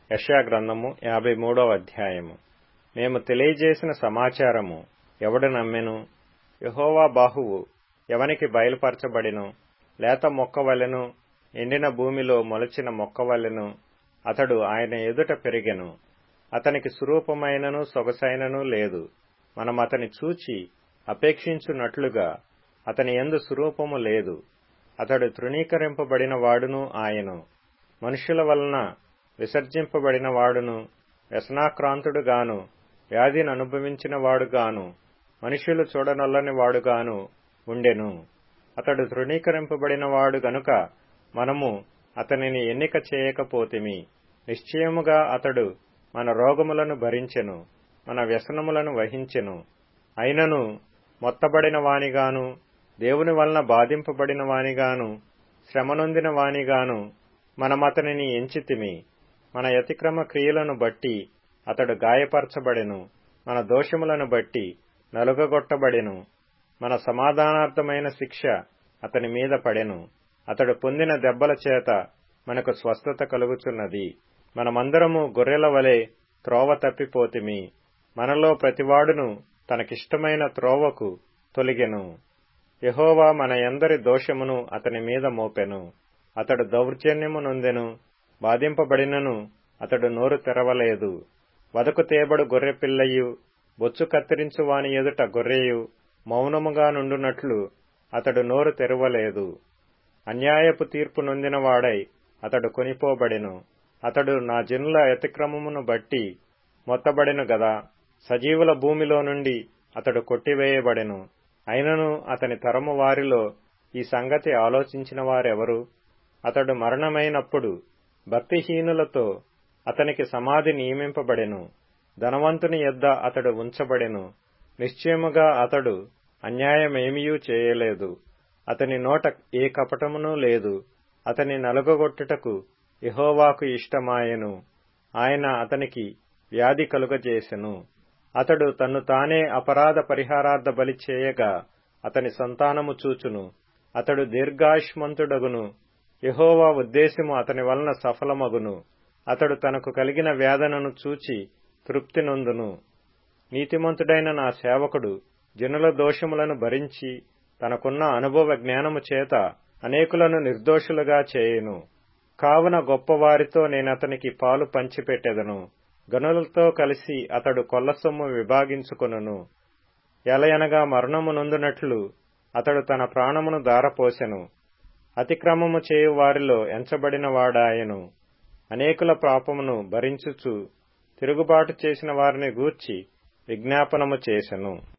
యెషయా గ్రంథము యాభై మూడవ అధ్యాయము మేము తెలియజేసిన సమాచారము ఎవడు నమ్మెను యెహోవా బాహువు ఎవనికి బయలుపరచబడిను లేత మొక్క వలెను ఎండిన భూమిలో మొలచిన మొక్క వలెను అతడు ఆయన ఎదుట పెరిగెను అతనికి సురూపమైనను సొగసైనను లేదు మనం అతని చూచి అపేక్షించున్నట్లుగా అతని యందు సురూపము లేదు అతడు తృణీకరింపబడిన వాడును ఆయను మనుషుల వలన విసర్జింపబడిన వాడును వ్యసనాక్రాంతుడుగాను వ్యాధిని అనుభవించిన వాడుగాను మనుషులు చూడనొల్లని వాడుగాను ఉండెను అతడు తృణీకరింపబడిన వాడు గనుక మనము అతనిని ఎన్నిక చేయకపోతిమి నిశ్చయముగా అతడు మన రోగములను భరించెను మన వ్యసనములను వహించెను అయినను మొత్తబడిన వానిగాను దేవుని వలన బాధింపబడిన వానిగాను శ్రమనొందిన వానిగాను మనమతనిని ఎంచితిమి మన యతిక్రమ క్రియలను బట్టి అతడు గాయపరచబడెను మన దోషములను బట్టి నలుగగొట్టబడెను మన సమాధానార్థమైన శిక్ష అతని మీద పడెను అతడు పొందిన దెబ్బల చేత మనకు స్వస్థత కలుగుచున్నది మనమందరము గొర్రెల వలె త్రోవ తప్పిపోతిమి మనలో ప్రతివాడును తనకిష్టమైన త్రోవకు తొలిగెను యహోవా మన ఎందరి దోషమును అతని మీద మోపెను అతడు దౌర్జన్యము నొందెను బాధింపబడినను అతడు నోరు తెరవలేదు వదకు తేబడు గొర్రెపిల్లయు బొచ్చు కత్తిరించు వాని ఎదుట గొర్రెయు మౌనముగా నుండునట్లు అతడు నోరు తెరవలేదు అన్యాయపు తీర్పు నొందినవాడై అతడు కొనిపోబడెను అతడు నా జనుల అతిక్రమమును బట్టి మొత్తబడెను గదా సజీవుల భూమిలో నుండి అతడు కొట్టివేయబడెను అయినను అతని తరము వారిలో ఈ సంగతి ఆలోచించిన వారెవరు అతడు మరణమైనప్పుడు భక్తిహీనులతో అతనికి సమాధి నియమింపబడెను ధనవంతుని యొద్ద అతడు ఉంచబడెను నిశ్చయముగా అతడు అన్యాయమేమియూ చేయలేదు అతని నోట ఏ కపటమునూ లేదు అతని నలుగగొట్టుటకు యహోవాకు ఇష్టమాయెను ఆయన అతనికి వ్యాధి కలుగజేసెను అతడు తన్ను తానే అపరాధ పరిహారార్థ బలి చేయగా అతని సంతానము చూచును అతడు దీర్ఘాయుష్మంతుడగును యహోవా ఉద్దేశము అతని వలన సఫలమగును అతడు తనకు కలిగిన వేదనను చూచి తృప్తి నొందును నీతిమంతుడైన నా సేవకుడు జనుల దోషములను భరించి తనకున్న అనుభవ జ్ఞానము చేత అనేకులను నిర్దోషులుగా చేయును కావున గొప్పవారితో నేనతనికి పాలు పంచిపెట్టెదను గనులతో కలిసి అతడు కొల్లసొమ్ము విభాగించుకొనును ఎలయనగా మరణము నొందునట్లు అతడు తన ప్రాణమును దారపోసెను అతిక్రమము చేయు వారిలో ఎంచబడిన వాడాయను అనేకుల పాపమును భరించుచు తిరుగుబాటు చేసిన వారిని గూర్చి విజ్ఞాపనము చేసెను